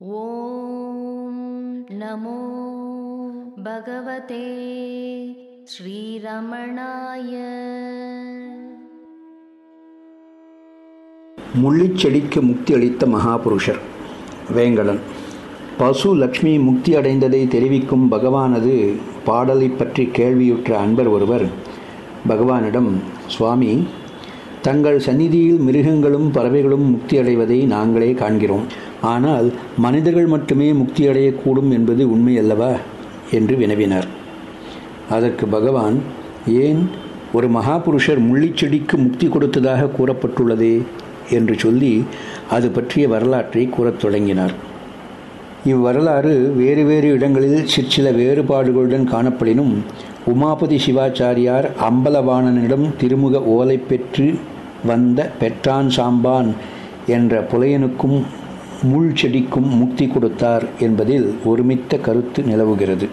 ॐ नमो भगवते श्रीरमणाय முள்ளிச்செடிக்கு முக்தி அளித்த மகாபுருஷர் வேங்கடன் பசு லக்ஷ்மி முக்தி அடைந்ததை தெரிவிக்கும் பகவானது பாடலை பற்றி கேள்வியுற்ற அன்பர் ஒருவர் பகவானிடம் சுவாமி தங்கள் சந்நிதியில் மிருகங்களும் பறவைகளும் முக்தி அடைவதை நாங்களே காண்கிறோம் ஆனால் மனிதர்கள் மட்டுமே முக்தி அடையக்கூடும் என்பது உண்மை அல்லவா என்று வினவினார் அதற்கு பகவான் ஏன் ஒரு மகாபுருஷர் முள்ளிச்செடிக்கு முக்தி கொடுத்ததாக கூறப்பட்டுள்ளதே என்று சொல்லி அது பற்றிய வரலாற்றை கூறத் தொடங்கினார் இவ்வரலாறு வேறு வேறு இடங்களில் சிற்சில வேறுபாடுகளுடன் காணப்படினும் உமாபதி சிவாச்சாரியார் அம்பலவாணனிடம் திருமுக ஓலை பெற்று வந்த பெற்றான் சாம்பான் என்ற புலையனுக்கும் முள் செடிக்கும் முக்தி கொடுத்தார் என்பதில் ஒருமித்த கருத்து நிலவுகிறது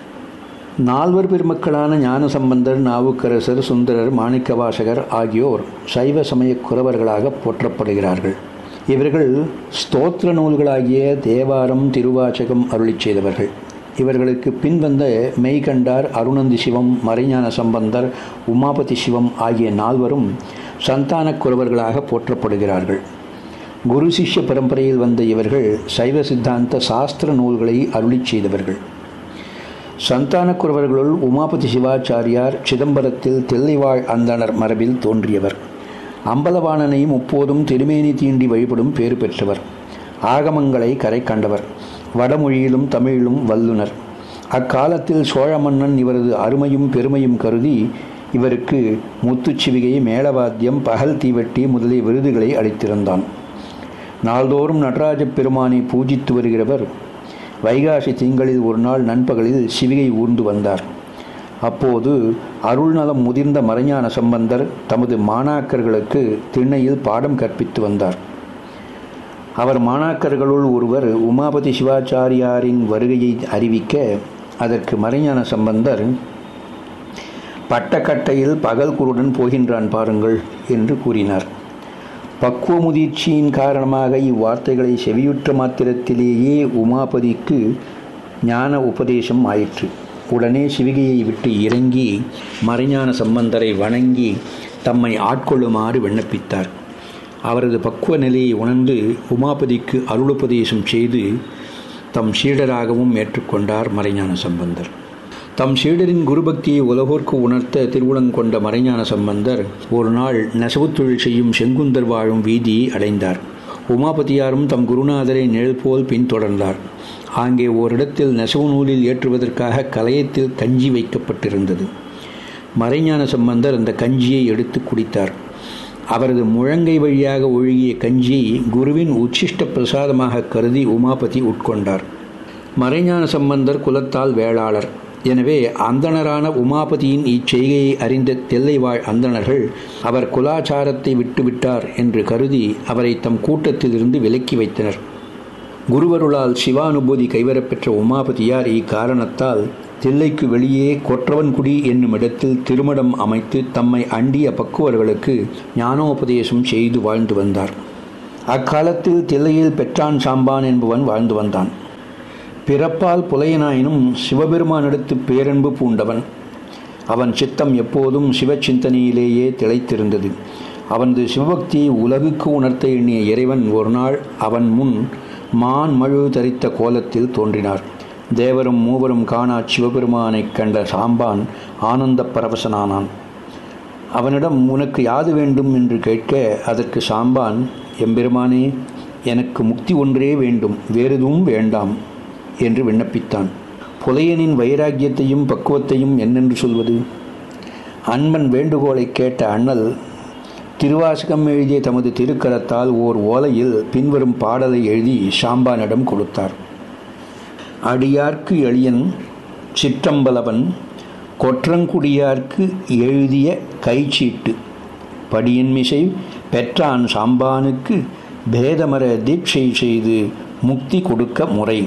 நால்வர் பெருமக்களான ஞானசம்பந்தர் நாவுக்கரசர் சுந்தரர் மாணிக்கவாசகர் ஆகியோர் சைவ சமய குறவர்களாக போற்றப்படுகிறார்கள் இவர்கள் ஸ்தோத்திர நூல்களாகிய தேவாரம் திருவாச்சகம் அருளிச் செய்தவர்கள் இவர்களுக்கு பின்வந்த மெய்கண்டார் அருணந்தி சிவம் மறைஞான சம்பந்தர் உமாபதி சிவம் ஆகிய நால்வரும் சந்தான குறவர்களாக போற்றப்படுகிறார்கள் குரு சிஷ்ய பரம்பரையில் வந்த இவர்கள் சைவ சித்தாந்த சாஸ்திர நூல்களை அருளிச் செய்தவர்கள் சந்தான குறவர்களுள் உமாபதி சிவாச்சாரியார் சிதம்பரத்தில் தில்லைவாழ் அந்தணர் மரபில் தோன்றியவர் அம்பலவாணனை முப்போதும் திருமேனி தீண்டி வழிபடும் பேறு பெற்றவர் ஆகமங்களை கரை கண்டவர் வடமொழியிலும் தமிழிலும் வல்லுனர் அக்காலத்தில் சோழ மன்னன் இவரது அருமையும் பெருமையும் கருதி இவருக்கு முத்துச்சிவிகை மேளவாத்தியம் பகல் தீவட்டி முதலிய விருதுகளை அளித்திருந்தான் நாள்தோறும் நடராஜ பெருமானை பூஜித்து வருகிறவர் வைகாசி திங்களில் ஒரு நாள் நண்பகலில் சிவிகை ஊர்ந்து வந்தார் அப்போது அருள்நலம் முதிர்ந்த மறைஞான சம்பந்தர் தமது மாணாக்கர்களுக்கு திண்ணையில் பாடம் கற்பித்து வந்தார் அவர் மாணாக்கர்களுள் ஒருவர் உமாபதி சிவாச்சாரியாரின் வருகையை அறிவிக்க அதற்கு மறைஞான சம்பந்தர் பட்டக்கட்டையில் பகல் குருடன் போகின்றான் பாருங்கள் என்று கூறினார் பக்குவ முதிர்ச்சியின் காரணமாக இவ்வார்த்தைகளை செவியுற்ற மாத்திரத்திலேயே உமாபதிக்கு ஞான உபதேசம் ஆயிற்று உடனே சிவிகையை விட்டு இறங்கி மறைஞான சம்பந்தரை வணங்கி தம்மை ஆட்கொள்ளுமாறு விண்ணப்பித்தார் அவரது பக்குவ நிலையை உணர்ந்து உமாபதிக்கு அருளுபதேசம் செய்து தம் சீடராகவும் ஏற்றுக்கொண்டார் மறைஞான சம்பந்தர் தம் சீடரின் குருபக்தியை உலகோர்க்கு உணர்த்த திருவுளங்கொண்ட மறைஞான சம்பந்தர் ஒரு நாள் நெசவுத் தொழில் செய்யும் செங்குந்தர் வாழும் வீதியை அடைந்தார் உமாபதியாரும் தம் குருநாதரை நிழல் போல் பின்தொடர்ந்தார் அங்கே ஓரிடத்தில் நெசவு நூலில் ஏற்றுவதற்காக கலையத்தில் கஞ்சி வைக்கப்பட்டிருந்தது மறைஞான சம்பந்தர் அந்த கஞ்சியை எடுத்து குடித்தார் அவரது முழங்கை வழியாக ஒழுகிய கஞ்சியை குருவின் உச்சிஷ்ட பிரசாதமாக கருதி உமாபதி உட்கொண்டார் மறைஞான சம்பந்தர் குலத்தால் வேளாளர் எனவே அந்தணரான உமாபதியின் இச்செய்கையை அறிந்த தெல்லைவாழ் அந்தணர்கள் அவர் குலாச்சாரத்தை விட்டுவிட்டார் என்று கருதி அவரை தம் கூட்டத்திலிருந்து விலக்கி வைத்தனர் குருவருளால் சிவானுபூதி கைவரப்பெற்ற உமாபதியார் இக்காரணத்தால் தில்லைக்கு வெளியே கொற்றவன்குடி என்னும் இடத்தில் திருமணம் அமைத்து தம்மை அண்டிய பக்குவர்களுக்கு ஞானோபதேசம் செய்து வாழ்ந்து வந்தார் அக்காலத்தில் தில்லையில் பெற்றான் சாம்பான் என்பவன் வாழ்ந்து வந்தான் பிறப்பால் புலையனாயினும் சிவபெருமானிடத்து பேரன்பு பூண்டவன் அவன் சித்தம் எப்போதும் சிவச்சிந்தனையிலேயே திளைத்திருந்தது அவனது சிவபக்தியை உலகுக்கு உணர்த்த எண்ணிய இறைவன் ஒரு நாள் அவன் முன் மான் மழு தரித்த கோலத்தில் தோன்றினார் தேவரும் மூவரும் காணா சிவபெருமானைக் கண்ட சாம்பான் ஆனந்த பரவசனானான் அவனிடம் உனக்கு யாது வேண்டும் என்று கேட்க அதற்கு சாம்பான் எம்பெருமானே எனக்கு முக்தி ஒன்றே வேண்டும் வேறெதுவும் வேண்டாம் என்று விண்ணப்பித்தான் புலையனின் வைராக்கியத்தையும் பக்குவத்தையும் என்னென்று சொல்வது அன்பன் வேண்டுகோளை கேட்ட அண்ணல் திருவாசகம் எழுதிய தமது திருக்கரத்தால் ஓர் ஓலையில் பின்வரும் பாடலை எழுதி ஷாம்பானிடம் கொடுத்தார் அடியார்க்கு எளியன் சிற்றம்பலவன் கொற்றங்குடியார்க்கு எழுதிய கைச்சீட்டு படியின்மிசை பெற்றான் சாம்பானுக்கு பேதமர தீட்சை செய்து முக்தி கொடுக்க முறை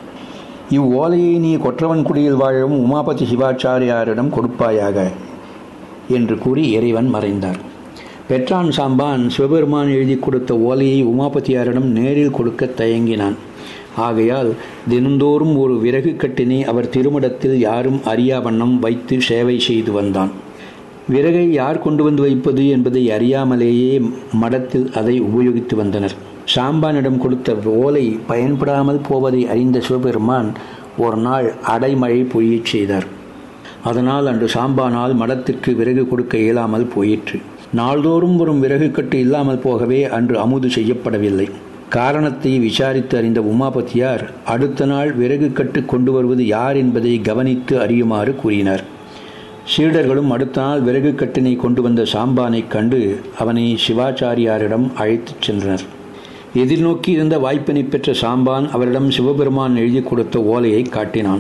இவ்வோலையை நீ கொற்றவன்குடியில் வாழும் உமாபதி சிவாச்சாரியாரிடம் கொடுப்பாயாக என்று கூறி இறைவன் மறைந்தார் பெற்றான் சாம்பான் சிவபெருமான் எழுதி கொடுத்த ஓலையை உமாபதியாரிடம் நேரில் கொடுக்க தயங்கினான் ஆகையால் தினந்தோறும் ஒரு விறகு கட்டினை அவர் திருமடத்தில் யாரும் அறியா வண்ணம் வைத்து சேவை செய்து வந்தான் விறகை யார் கொண்டு வந்து வைப்பது என்பதை அறியாமலேயே மடத்தில் அதை உபயோகித்து வந்தனர் சாம்பானிடம் கொடுத்த ஓலை பயன்படாமல் போவதை அறிந்த சிவபெருமான் ஒரு நாள் அடைமழை பொழியச் செய்தார் அதனால் அன்று சாம்பானால் மடத்திற்கு விறகு கொடுக்க இயலாமல் போயிற்று நாள்தோறும் வரும் விறகு கட்டு இல்லாமல் போகவே அன்று அமுது செய்யப்படவில்லை காரணத்தை விசாரித்து அறிந்த உமாபதியார் அடுத்த நாள் விறகு கட்டு கொண்டு வருவது யார் என்பதை கவனித்து அறியுமாறு கூறினார் சீடர்களும் அடுத்த நாள் விறகு கட்டினை கொண்டு வந்த சாம்பானைக் கண்டு அவனை சிவாச்சாரியாரிடம் அழைத்துச் சென்றனர் எதிர்நோக்கி இருந்த வாய்ப்பினை பெற்ற சாம்பான் அவரிடம் சிவபெருமான் எழுதி கொடுத்த ஓலையை காட்டினான்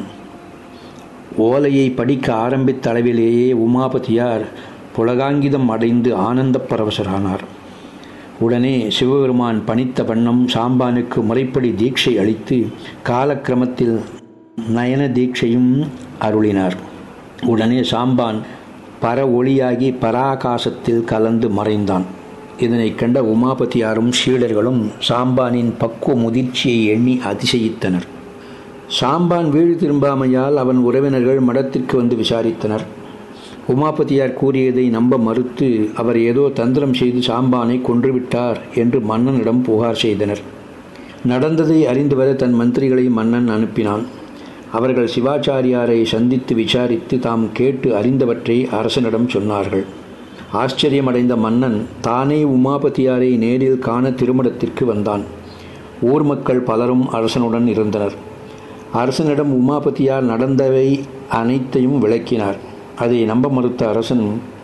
ஓலையை படிக்க ஆரம்பித்த அளவிலேயே உமாபதியார் புலகாங்கிதம் அடைந்து ஆனந்த பரவசரானார் உடனே சிவபெருமான் பணித்த வண்ணம் சாம்பானுக்கு முறைப்படி தீட்சை அளித்து காலக்கிரமத்தில் நயன தீட்சையும் அருளினார் உடனே சாம்பான் பர ஒளியாகி பராகாசத்தில் கலந்து மறைந்தான் இதனைக் கண்ட உமாபதியாரும் சீடர்களும் சாம்பானின் பக்குவ முதிர்ச்சியை எண்ணி அதிசயித்தனர் சாம்பான் வீடு திரும்பாமையால் அவன் உறவினர்கள் மடத்திற்கு வந்து விசாரித்தனர் உமாபதியார் கூறியதை நம்ப மறுத்து அவர் ஏதோ தந்திரம் செய்து சாம்பானை கொன்றுவிட்டார் என்று மன்னனிடம் புகார் செய்தனர் நடந்ததை அறிந்து வர தன் மந்திரிகளை மன்னன் அனுப்பினான் அவர்கள் சிவாச்சாரியாரை சந்தித்து விசாரித்து தாம் கேட்டு அறிந்தவற்றை அரசனிடம் சொன்னார்கள் ஆச்சரியமடைந்த மன்னன் தானே உமாபதியாரை நேரில் காண திருமணத்திற்கு வந்தான் ஊர் மக்கள் பலரும் அரசனுடன் இருந்தனர் அரசனிடம் உமாபதியார் நடந்தவை அனைத்தையும் விளக்கினார் அதை நம்ப மறுத்த அரசன்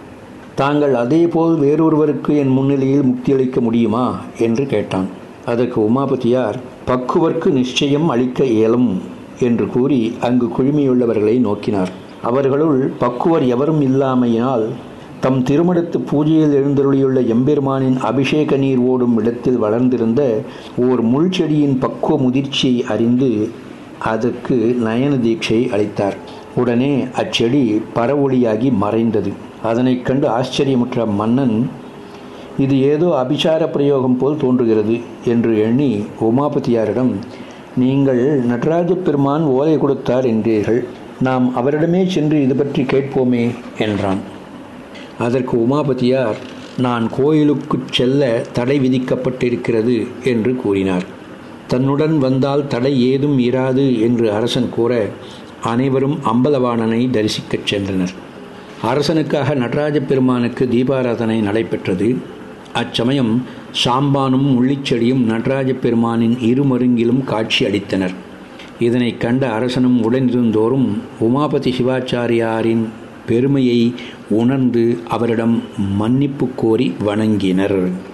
தாங்கள் அதேபோல் வேறொருவருக்கு என் முன்னிலையில் முக்தியளிக்க முடியுமா என்று கேட்டான் அதற்கு உமாபதியார் பக்குவர்க்கு நிச்சயம் அளிக்க இயலும் என்று கூறி அங்கு குழுமியுள்ளவர்களை நோக்கினார் அவர்களுள் பக்குவர் எவரும் இல்லாமையினால் தம் திருமணத்து பூஜையில் எழுந்தருளியுள்ள எம்பெருமானின் அபிஷேக நீர் ஓடும் இடத்தில் வளர்ந்திருந்த ஓர் முள் செடியின் பக்குவ முதிர்ச்சியை அறிந்து அதற்கு நயன தீட்சை அளித்தார் உடனே அச்செடி பரவொளியாகி மறைந்தது அதனைக் கண்டு ஆச்சரியமுற்ற மன்னன் இது ஏதோ அபிசார பிரயோகம் போல் தோன்றுகிறது என்று எண்ணி உமாபதியாரிடம் நீங்கள் நடராஜ பெருமான் ஓலை கொடுத்தார் என்றீர்கள் நாம் அவரிடமே சென்று இது பற்றி கேட்போமே என்றான் அதற்கு உமாபதியார் நான் கோயிலுக்குச் செல்ல தடை விதிக்கப்பட்டிருக்கிறது என்று கூறினார் தன்னுடன் வந்தால் தடை ஏதும் இராது என்று அரசன் கூற அனைவரும் அம்பலவாணனை தரிசிக்கச் சென்றனர் அரசனுக்காக நடராஜ பெருமானுக்கு தீபாராதனை நடைபெற்றது அச்சமயம் சாம்பானும் முள்ளிச்செடியும் நடராஜ பெருமானின் இருமருங்கிலும் காட்சி அளித்தனர் இதனைக் கண்ட அரசனும் உடனிருந்தோறும் உமாபதி சிவாச்சாரியாரின் பெருமையை உணர்ந்து அவரிடம் மன்னிப்பு கோரி வணங்கினர்